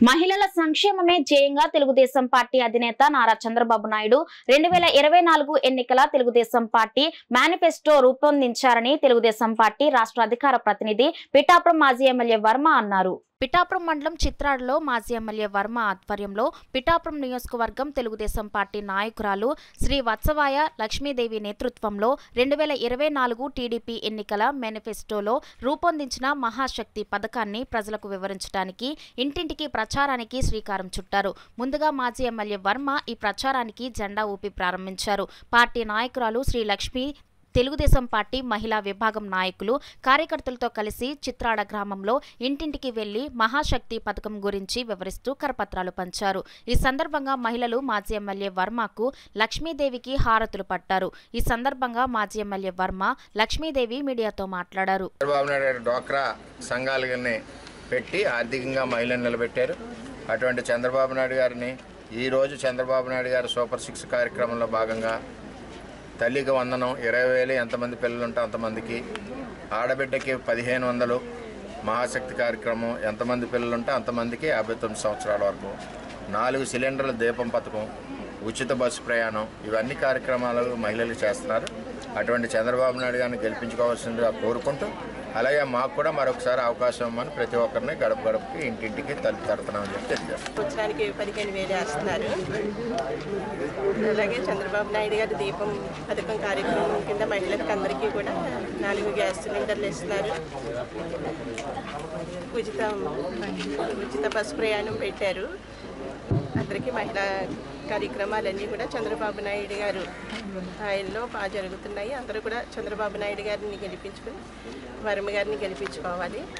మహిళల సంక్షేమమే ధ్యేయంగా తెలుగుదేశం పార్టీ అధినేత నారా చంద్రబాబు నాయుడు రెండు వేల ఇరవై నాలుగు ఎన్నికల తెలుగుదేశం పార్టీ మేనిఫెస్టో రూపొందించారని తెలుగుదేశం పార్టీ రాష్ట్ర అధికార ప్రతినిధి పిఠాపురం మాజీ ఎమ్మెల్యే వర్మ అన్నారు పిఠాపురం మండలం చిత్రాడలో మాజీ ఎమ్మెల్యే వర్మ ఆధ్వర్యంలో పిఠాపురం నియోజకవర్గం తెలుగుదేశం పార్టీ నాయకురాలు శ్రీ వత్సవాయ లక్ష్మీదేవి నేతృత్వంలో రెండు వేల ఇరవై నాలుగు టీడీపీ ఎన్నికల మేనిఫెస్టోలో రూపొందించిన మహాశక్తి పథకాన్ని ప్రజలకు వివరించడానికి ఇంటింటికి ప్రచారానికి శ్రీకారం చుట్టారు ముందుగా మాజీ ఎమ్మెల్యే వర్మ ఈ ప్రచారానికి జెండా ఊపి ప్రారంభించారు పార్టీ నాయకురాలు శ్రీ లక్ష్మి తెలుగుదేశం పార్టీ మహిళా విభాగం నాయకులు కార్యకర్తలతో కలిసి చిత్రాడ గ్రామంలో ఇంటింటికి వెళ్లి మహాశక్తి పథకం గురించి వివరిస్తూ కరపత్రాలు పంచారు ఈ సందర్భంగా మహిళలు మాజీ ఎమ్మెల్యే వర్మకు లక్ష్మీదేవికి హారతులు పట్టారు ఈ సందర్భంగా మాజీ ఎమ్మెల్యే వర్మ లక్ష్మీదేవి మీడియాతో మాట్లాడారు చంద్రబాబు నాయుడు గారు డ్వాక్రా సంఘాలని పెట్టి ఆర్థికంగా మహిళలు నిలబెట్టారు అటువంటి చంద్రబాబు నాయుడు గారిని ఈరోజు చంద్రబాబు నాయుడు గారి సూపర్ సిక్స్ కార్యక్రమంలో భాగంగా తల్లికి వందనం ఇరవై వేలు ఎంతమంది పిల్లలు ఉంటే అంతమందికి ఆడబిడ్డకి పదిహేను వందలు మహాశక్తి కార్యక్రమం ఎంతమంది పిల్లలు ఉంటే అంతమందికి యాభై తొమ్మిది సంవత్సరాల వరకు నాలుగు సిలిండర్ల దీపం పథకం ఉచిత బస్సు ప్రయాణం ఇవన్నీ కార్యక్రమాలు మహిళలు చేస్తున్నారు అటువంటి చంద్రబాబు నాయుడు గారిని గెలిపించుకోవాల్సిందిగా కోరుకుంటూ అలాగే మాకు కూడా మరొకసారి అవకాశం ఇవ్వమని ప్రతి ఒక్కరిని గడప గడపకి ఇంటింటికి తలుపు తడుతున్నామని చెప్పి తెలియజేస్తాం సంవత్సరానికి పదిహేను వేలు వేస్తున్నారు అలాగే చంద్రబాబు నాయుడు గారి దీపం పథకం కార్యక్రమం కింద మహిళలకు అందరికీ కూడా నాలుగు గ్యాస్ సిలిండర్లు ఇస్తున్నారు ఉచిత ఉచిత బస్సు ప్రయాణం పెట్టారు అందరికీ మహిళా కార్యక్రమాలన్నీ కూడా చంద్రబాబు నాయుడు గారు ఆయనలో బాగా జరుగుతున్నాయి అందరూ కూడా చంద్రబాబు నాయుడు గారిని గెలిపించుకుని వర్మ గారిని గెలిపించుకోవాలి